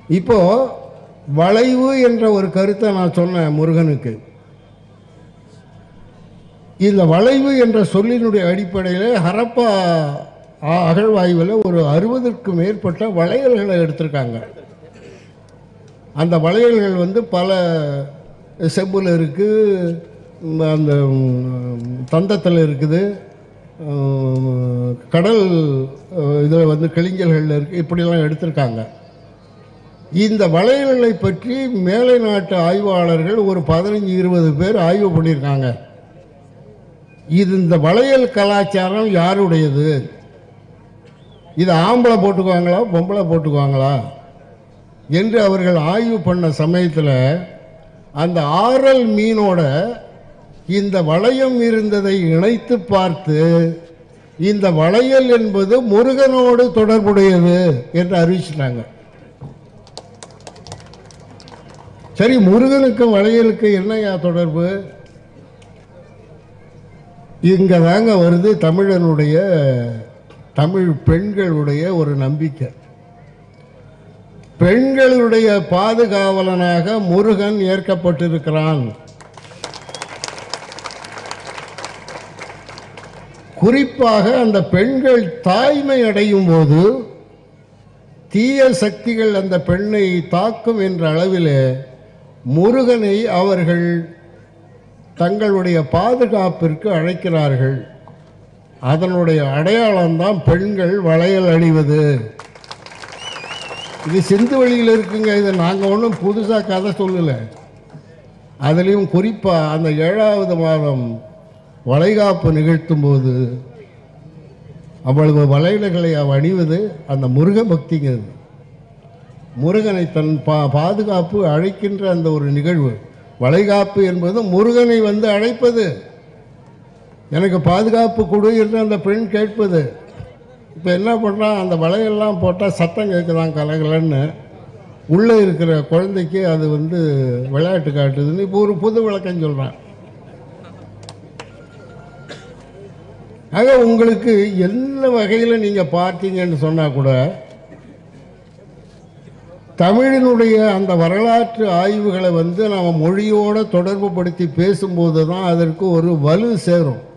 இப்போ வளைவு என்ற ஒரு கருத்தை நான் சொன்னேன் முருகனுக்கு இந்த வளைவு என்ற சொல்லினுடைய அடிப்படையில் ஹரப்பா அ- அகழ்வாய்வில் ஒரு அறுபதுக்கும் மேற்பட்ட வளையல்களை எடுத்திருக்காங்க அந்த வளையல்கள் வந்து பல செம்பில் இருக்குது அந்த தந்தத்தில் இருக்குது உம், கடல் இதில் வந்து கிளிஞ்சல்களில் இருக்குது இப்படிலாம் எடுத்திருக்காங்க இந்த வளையல்களை பற்றி மேலை நாட்டு ஆய்வாளர்கள் ஒரு பதினஞ்சு இருபது பேர் ஆய்வு பண்ணியிருக்காங்க இது இந்த வளையல் கலாச்சாரம் யாருடையது இது ஆம்பளை போட்டுக்குவாங்களா பொம்பளை போட்டுக்குவாங்களா என்று அவர்கள் ஆய்வு பண்ண சமயத்தில் அந்த ஆரல் மீனோட இந்த வளையம் இருந்ததை இணைத்து பார்த்து இந்த வளையல் என்பது முருகனோடு தொடர்புடையது என்று அறிவிச்சிட்டாங்க சரி முருகனுக்கும் வளையலுக்கு என்னையா தொடர்பு இங்கே தாங்க வருது தமிழனுடைய தமிழ் பெண்களுடைய ஒரு நம்பிக்கை பெண்களுடைய பாதுகாவலனாக முருகன் ஏற்கப்பட்டிருக்கிறான் குறிப்பாக அந்த பெண்கள் தாய்மை அடையும் போது தீய சக்திகள் அந்த பெண்ணை தாக்கும் என்ற அளவிலே முருகனை அவர்கள் தங்களுடைய பாதுகாப்பிற்கு அழைக்கிறார்கள் அதனுடைய அடையாளம்தான் பெண்கள் வளையல் அணிவது இது சிந்து வழியில் இருக்குங்க இது நாங்கள் ஒன்றும் புதுசாக கதை சொல்லலை அதுலேயும் குறிப்பாக அந்த ஏழாவது மாதம் வளைகாப்பு நிகழ்த்தும் போது அவ்வளவு வளையல்களை அவ அணிவது அந்த முருக பக்திங்கிறது முருகனை தன் பா பாதுகாப்பு அழைக்கின்ற அந்த ஒரு நிகழ்வு வளைகாப்பு என்பது முருகனை வந்து அழைப்பது எனக்கு பாதுகாப்பு கொடு என்று அந்த பெண் கேட்பது இப்போ என்ன பண்ணுறான் அந்த வளையெல்லாம் போட்டால் சத்தம் கேட்குதான் கலகலன்னு உள்ளே இருக்கிற குழந்தைக்கு அது வந்து விளையாட்டு காட்டுதுன்னு இப்போ ஒரு புது விளக்கம் சொல்கிறான் ஆக உங்களுக்கு என்ன வகையில் நீங்கள் பார்த்தீங்கன்னு சொன்னால் கூட தமிழினுடைய அந்த வரலாற்று ஆய்வுகளை வந்து நாம் மொழியோடு தொடர்பு படுத்தி பேசும்போது தான் அதற்கு ஒரு வலு சேரும்